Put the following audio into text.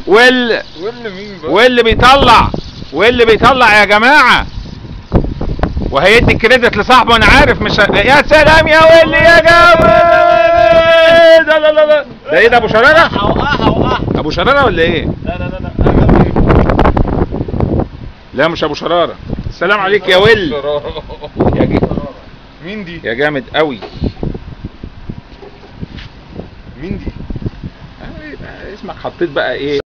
وال واللي مين بقى واللي بيطلع واللي بيطلع يا جماعه وهيدي الكريدت لصاحبه انا عارف مش ه- يا سلام يا ولي يا جامد لا لا لا لا ده ايه ده ابو شراره هوقعها هوقعها ابو شراره ولا ايه لا لا لا لا أنا لا مش ابو شراره السلام عليك يا ول يا, ج... مين دي يا جامد قوي مين دي اسمك حطيت بقى ايه